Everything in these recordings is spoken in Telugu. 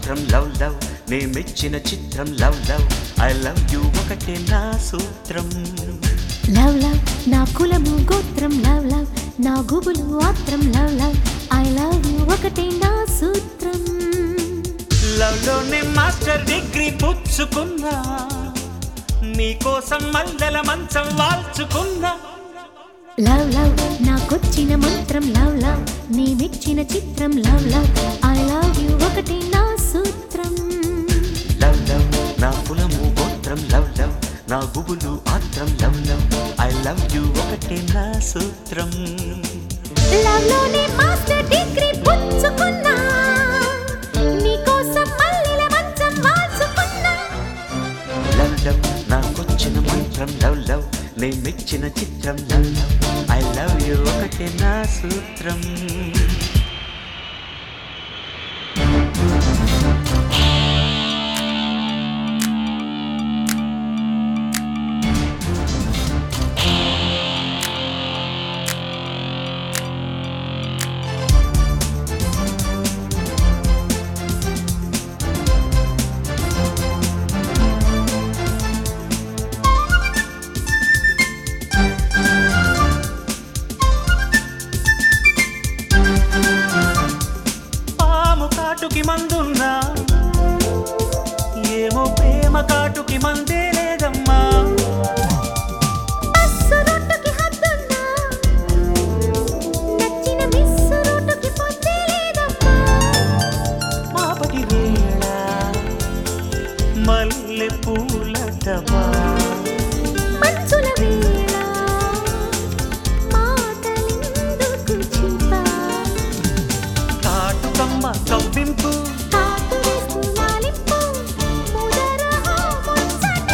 చిత్రం లవ్ లవ్ నే మెచ్చిన చిత్రం love love I love you ఒకటే నా సూత్రం లవ్ లవ్ నా కులము గోత్రం లవ్ లవ్ నా గుబులు ఆత్రం love love I love you ఒకటే నా సూత్రం లవ్ లోనే మాస్టర్ డిగ్రీ పుచ్చుకున్నా నీకోసం మల్లెల మంచం వాల్చుకున్నా లవ్ లవ్ నాకొచ్చిన మంత్రం లవ్ లవ్ నీ మెచ్చిన చిత్రం love love I love you ఒకటే నా సూత్రం లవ్ లవ్ నా కులము గోత్రం లవ్ లవ్ నా గుబులు ఆత్రం love love I love you ఒకటే నా సూత్రం లవ్ లోనే మాస్టర్ డిగ్రీ పుచ్చుకున్నా నీకోసం మల్లెల మంచం వాల్చుకున్నా లవ్ లవ్ నాకొచ్చిన మంత్రం లవ్ లవ్ నే మెచ్చిన చిత్రం love love I love you ఒకటే నా సూత్రం పాము కాటుకి మందున్నా ఏమో ప్రేమ కాటుకి మందే లేదమ్మా బస్సు రూటుకి హద్దున్నా నచ్చిన మిస్సు రూటుకి పొద్దే లేదమ్మా మాపటి వేళ మల్లె పూల డబ్బా మంచుల వేళ మాటలెందుకు చింతా కాటుకమ్మ కవ్వింపు కాటు వేస్తూ లాలింపు ముదరహో ముచ్చట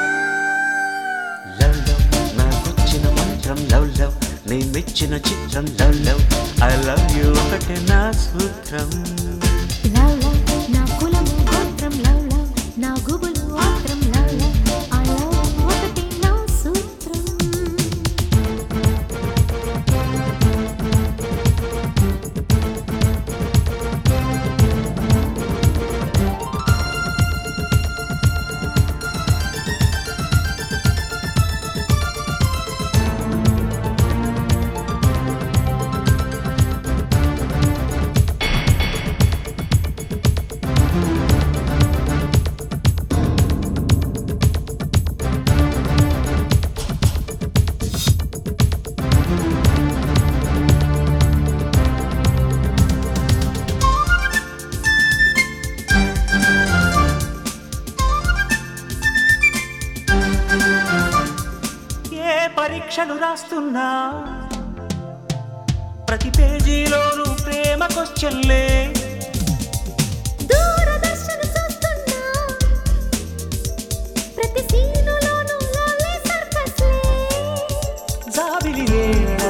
లవ్ లవ్ నాకొచ్చిన మంత్రం లవ్ లవ్ నే మెచ్చిన చిత్రం love love I love you ఒకటే నా సూత్రం లవ్ లవ్ నా కులము గోత్రం లవ్ లవ్ నా గుబులు ఆత్రం లవ్ లవ్ ఐ లవ్ ఒకటి నా సూత్రం ఏ పరీక్షలు రాస్తున్నా ప్రతి పేజీలోనూ ప్రేమ క్వశ్చన్లే దూరదర్శన చూస్తున్నా ప్రతి సీనులోనూ లవ్లీ సర్కస్లే జాబిలి వేళ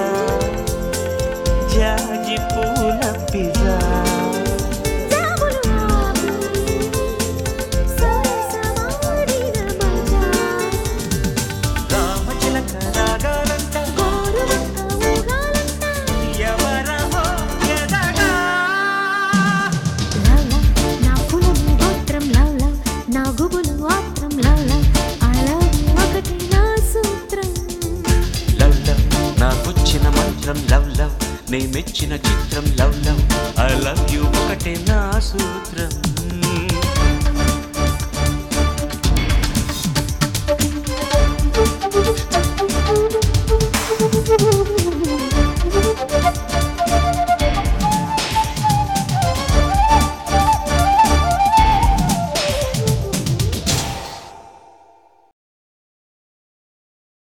జాజి పూల పిజా జాబులు ఆపి సరసమాడిన మజా రామచిలక రాగాలంట గోరువంక ఊగాలంట ఎవరహో ఎదగా లవ్ లవ్ నా కులము గోత్రం లవ్ లవ్ నా గుబులు ఆత్రం లవ్ లవ్ ఐ లవ్ ఒకటి నా సూత్రం లవ్ లవ్ నాకొచ్చిన మంత్రం లవ్ లవ్ నే మెచ్చిన చిత్రం love love I love you ఒకటే నా సూత్రం